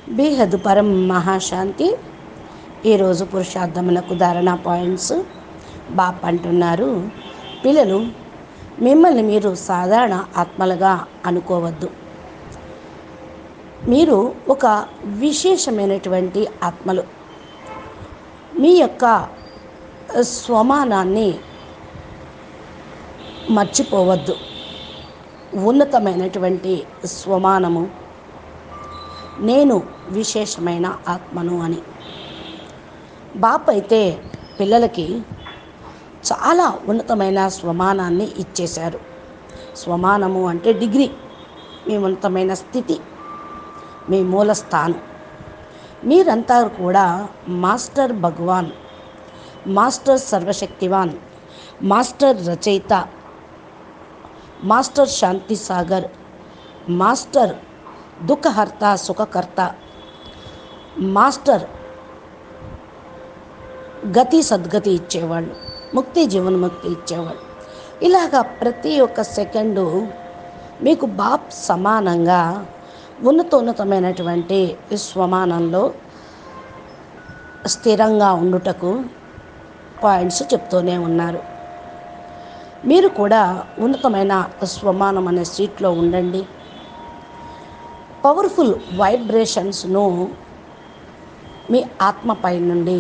బేహద్ పరం మహాశాంతి ఈరోజు పురుషార్థములకు ధారణ పాయింట్స్ బాప్ అంటున్నారు పిల్లలు మిమ్మల్ని మీరు సాధారణ ఆత్మలుగా అనుకోవద్దు మీరు ఒక విశేషమైనటువంటి ఆత్మలు మీ యొక్క స్వమానాన్ని మర్చిపోవద్దు ఉన్నతమైనటువంటి స్వమానము నేను విశేషమైన ఆత్మను అని బాప్ అయితే పిల్లలకి చాలా ఉన్నతమైన స్వమానాన్ని ఇచ్చేశారు స్వమానము అంటే డిగ్రీ మీ ఉన్నతమైన స్థితి మీ మూల స్థానం మీరంతా కూడా మాస్టర్ భగవాన్ మాస్టర్ సర్వశక్తివాన్ మాస్టర్ రచయిత మాస్టర్ శాంతి సాగర్ మాస్టర్ దుఃఖహర్త సుఖకర్త మాస్టర్ గతి సద్గతి ఇచ్చేవాళ్ళు ముక్తి జీవన్ముక్తి ఇచ్చేవాళ్ళు ఇలాగా ప్రతి ఒక్క సెకండు మీకు బాప్ సమానంగా ఉన్నతోన్నతమైనటువంటి స్వమానంలో స్థిరంగా ఉండుటకు పాయింట్స్ చెప్తూనే ఉన్నారు మీరు కూడా ఉన్నతమైన స్వమానం అనే సీట్లో ఉండండి పవర్ఫుల్ వైబ్రేషన్స్ను మీ ఆత్మపై నుండి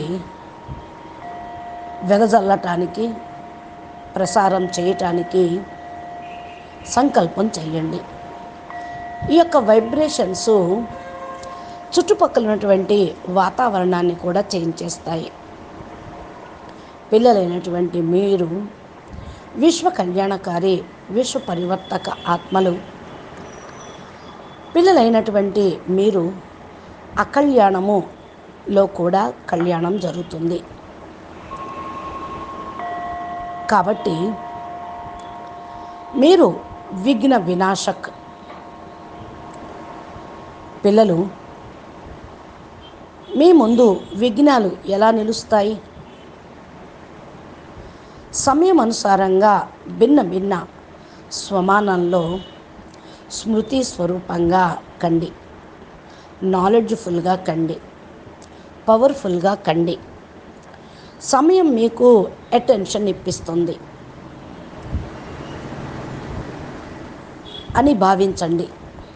వెదజల్లటానికి ప్రసారం చేయటానికి సంకల్పం చేయండి ఈ యొక్క వైబ్రేషన్స్ చుట్టుపక్కల ఉన్నటువంటి వాతావరణాన్ని కూడా చేంజ్ చేస్తాయి పిల్లలైనటువంటి మీరు విశ్వ కళ్యాణకారి విశ్వ పరివర్తక ఆత్మలు పిల్లలైనటువంటి మీరు అకళ్యాణములో కూడా కళ్యాణం జరుగుతుంది కాబట్టి మీరు విఘ్న వినాశక్ పిల్లలు మీ ముందు విఘ్నాలు ఎలా నిలుస్తాయి సమయం అనుసారంగా భిన్న భిన్న స్వమానంలో స్మృతి స్వరూపంగా కండి నాలెడ్జ్ఫుల్గా కండి పవర్ఫుల్గా కండి సమయం మీకు అటెన్షన్ ఇప్పిస్తుంది అని భావించండి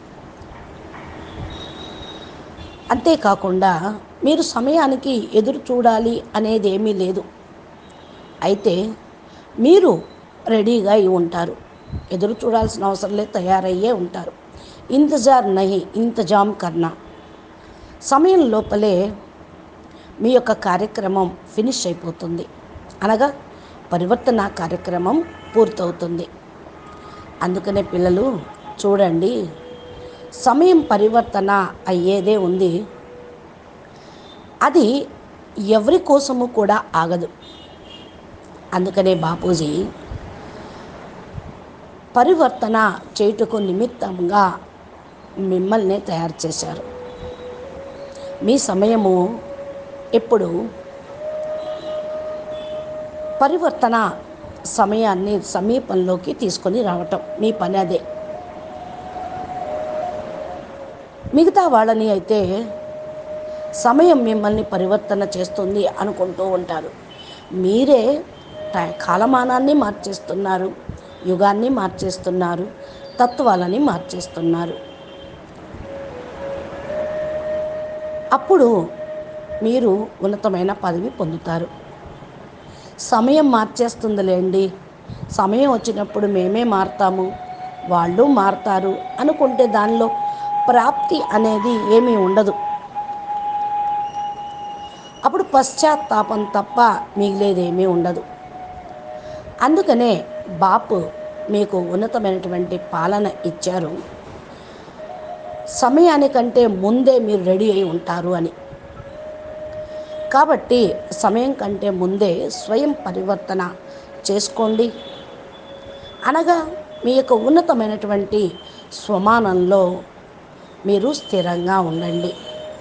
అంతేకాకుండా మీరు సమయానికి ఎదురు చూడాలి అనేది ఏమీ లేదు అయితే మీరు రెడీగా అయి ఉంటారు ఎదురు చూడాల్సిన అవసరం లేదు తయారయ్యే ఉంటారు ఇంతజార్ నహి ఇంతజాం కర్నా సమయం లోపలే మీ యొక్క కార్యక్రమం ఫినిష్ అయిపోతుంది అనగా పరివర్తన కార్యక్రమం పూర్తవుతుంది అందుకనే పిల్లలు చూడండి సమయం పరివర్తన అయ్యేదే ఉంది అది ఎవరి కోసము కూడా ఆగదు అందుకనే బాపూజీ పరివర్తన చేయుటకు నిమిత్తంగా మిమ్మల్ని తయారు చేశారు మీ సమయము ఎప్పుడు పరివర్తన సమయాన్ని సమీపంలోకి తీసుకొని రావటం మీ పని అదే మిగతా వాళ్ళని అయితే సమయం మిమ్మల్ని పరివర్తన చేస్తుంది అనుకుంటూ ఉంటారు మీరే కాలమానాన్ని మార్చేస్తున్నారు యుగాన్ని మార్చేస్తున్నారు తత్వాలని మార్చేస్తున్నారు అప్పుడు మీరు ఉన్నతమైన పదవి పొందుతారు సమయం మార్చేస్తుందిలేండి సమయం వచ్చినప్పుడు మేమే మారుతాము వాళ్ళు మారుతారు అనుకుంటే దానిలో ప్రాప్తి అనేది ఏమీ ఉండదు అప్పుడు పశ్చాత్తాపం తప్ప మిగిలేదేమీ ఉండదు అందుకనే బాపు మీకు ఉన్నతమైనటువంటి పాలన ఇచ్చారు సమయానికంటే ముందే మీరు రెడీ అయి ఉంటారు అని కాబట్టి సమయం కంటే ముందే స్వయం పరివర్తన చేసుకోండి అనగా మీ యొక్క ఉన్నతమైనటువంటి స్వమానంలో మీరు స్థిరంగా ఉండండి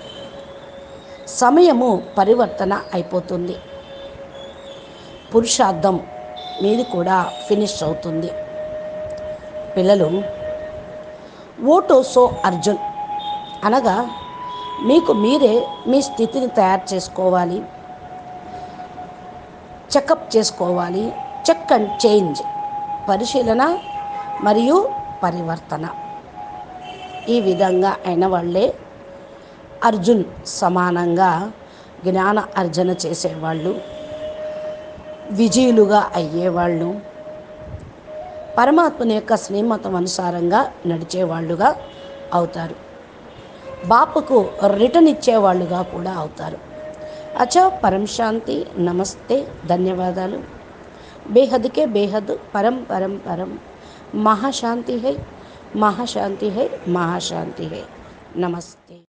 సమయము పరివర్తన అయిపోతుంది పురుషార్థం మీది కూడా ఫినిష్ అవుతుంది పిల్లలు ఓటోసో అర్జున్ అనగా మీకు మీరే మీ స్థితిని తయారు చేసుకోవాలి చెకప్ చేసుకోవాలి చెక్ అండ్ చేంజ్ పరిశీలన మరియు పరివర్తన ఈ విధంగా అయిన వాళ్ళే అర్జున్ సమానంగా జ్ఞాన అర్జన చేసేవాళ్ళు విజయులుగా అయ్యేవాళ్ళు పరమాత్మని యొక్క శ్రీమతం అనుసారంగా నడిచేవాళ్ళుగా అవుతారు బాపుకు రిటర్న్ ఇచ్చేవాళ్ళుగా కూడా అవుతారు అచ్చా పరం శాంతి నమస్తే ధన్యవాదాలు బేహద్కే బేహద్ పరం పరం పరం మహాశాంతి హై మహాశాంతి హై మహాశాంతి హై నమస్తే